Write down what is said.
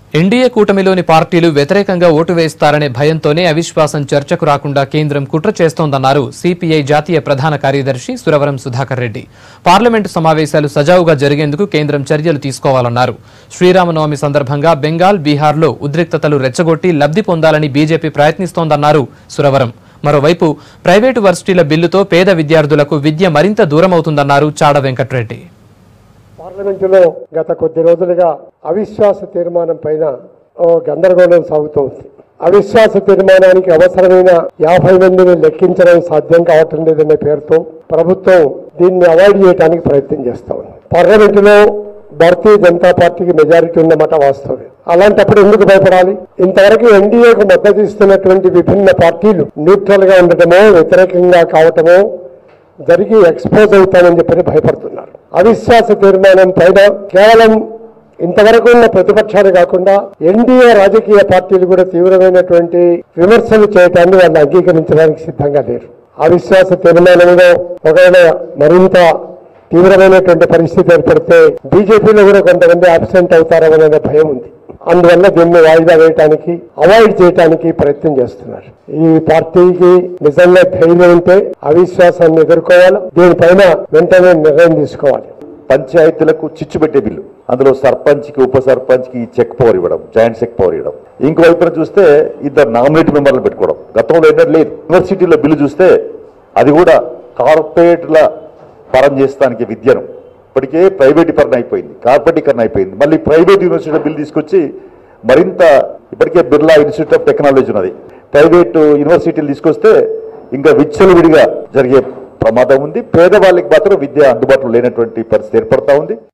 NDA కూటమిలోని పార్టీలు వ్యతిరేకంగా vote వేస్తారనే భయంతోనే అవిశ్వాసం చర్చకు రాకుండా కేంద్రం కుట్ర చేస్తోందన్నారు సిపిఐ జాతీయ ప్రధాన కార్యదర్శి సురవరం సుధాకర్ రెడ్డి పార్లమెంటు సమావేశాలు సజావుగా జరిగేందుకు కేంద్రం చర్యలు తీసుకోవాలన్నారు శ్రీరామనవమి సందర్భంగా బెంగాల్ బీహార్లో ఉద్రిక్తతలు రెచ్చగొట్టి లబ్ధి పొందాలని బీజేపీ ప్రయత్నిస్తోందన్నారు సురవరం మరోవైపు ప్రైవేటు వర్సిటీల బిల్లుతో పేద విద్యార్థులకు విద్య మరింత దూరమవుతుందన్నారు చాడ వెంకట్రెడ్డి పార్లమెంటులో గత కొద్ది రోజులుగా అవిశ్వాస తీర్మానం పైన ఓ గందరగోళం సాగుతోంది అవిశ్వాస తీర్మానానికి అవసరమైన యాభై మందిని లెక్కించడం సాధ్యం కావటం లేదనే పేరుతో ప్రభుత్వం దీన్ని అవాయిడ్ చేయడానికి ప్రయత్నం చేస్తా ఉంది పార్లమెంటులో భారతీయ జనతా పార్టీకి మెజారిటీ ఉన్నమాట వాస్తవమే అలాంటప్పుడు ఎందుకు భయపడాలి ఇంతవరకు ఎన్డీఏకు మద్దతు ఇస్తున్నటువంటి విభిన్న పార్టీలు న్యూట్రల్ గా ఉండటమో వ్యతిరేకంగా కావటమో జరిగి ఎక్స్పోజ్ అవుతానని చెప్పని భయపడుతున్నారు అవిశ్వాస తీర్మానం పైన కేవలం ఇంతవరకు ఉన్న ప్రతిపక్షాలు కాకుండా ఎన్డీఏ రాజకీయ పార్టీలు కూడా తీవ్రమైనటువంటి విమర్శలు చేయటాన్ని వాళ్ళు అంగీకరించడానికి సిద్ధంగా లేరు అవిశ్వాస తీర్మానంలో ఒకవేళ మరింత తీవ్రమైనటువంటి పరిస్థితి ఏర్పడితే బీజేపీలో కూడా కొంతమంది అబ్సెంట్ అవుతారనే భయం ఉంది అందువల్ల దీన్ని వాయిదా వేయటానికి అవాయిడ్ చేయటానికి ప్రయత్నం చేస్తున్నారు ఈ పార్టీకి నిజంగా ధైర్యం ఉంటే అవిశ్వాసాన్ని ఎదుర్కోవాలి దీనిపైన వెంటనే నిర్ణయం తీసుకోవాలి పంచాయతీలకు చిచ్చు పెట్టే బిల్లు అందులో సర్పంచ్కి ఉప సర్పంచ్కి చెక్ పవర్ ఇవ్వడం జాయింట్ చెక్ పవర్ ఇవ్వడం ఇంకో వైపున చూస్తే ఇద్దరు నామినేట్ మెంబర్లు పెట్టుకోవడం గతంలో ఏంటంటే లేదు యూనివర్సిటీలో బిల్లు చూస్తే అది కూడా కార్పొరేట్ల పరం చేస్తానికి విద్యను ఇప్పటికే ప్రైవేటీకరణ అయిపోయింది కార్పొరేటీకరణ అయిపోయింది మళ్ళీ ప్రైవేట్ యూనివర్సిటీలో బిల్లు తీసుకొచ్చి మరింత ఇప్పటికే బిర్లా ఇన్స్టిట్యూట్ ఆఫ్ టెక్నాలజీ ఉన్నది ప్రైవేట్ యూనివర్సిటీలు తీసుకొస్తే ఇంకా విచ్చలవిడిగా జరిగే ప్రమాదం ఉంది పేదవాళ్ళకి మాత్రం విద్య అందుబాటులో లేనటువంటి పరిస్థితి ఏర్పడతా ఉంది